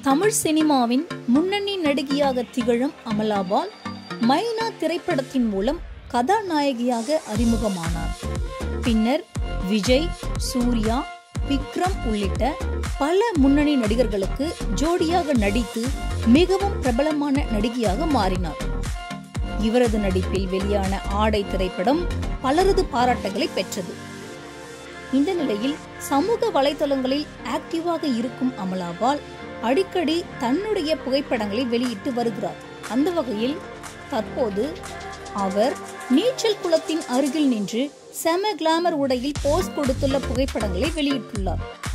தமிழ் சினிமாவின் முன்னணி நடிகையாக திகழும் அமலாபால் மைனா திரைப்படத்தின் மூலம் கதாநாயகியாக அறிமுகமானார் பின்னர் விஜய் சூர்யா விக்ரம் உள்ளிட்ட பல முன்னணி நடிகர்களுக்கு ஜோடியாக நடித்து மிகவும் பிரபலமான நடிகையாக மாறினார் இவரது நடிப்பில் வெளியான ஆடை திரைப்படம் பலரது பாராட்டுகளை பெற்றது இந்த நிலையில் சமூக வலைதளங்களில் ஆக்டிவாக இருக்கும் அமலாபால் அடிக்கடி தன்னுடைய புகைப்படங்களை வெளியிட்டு வருகிறார் அந்த வகையில் தற்போது அவர் நீச்சல் குளத்தின் அருகில் நின்று செம கிளாமர் உடையில் போஸ் கொடுத்துள்ள புகைப்படங்களை வெளியிட்டுள்ளார்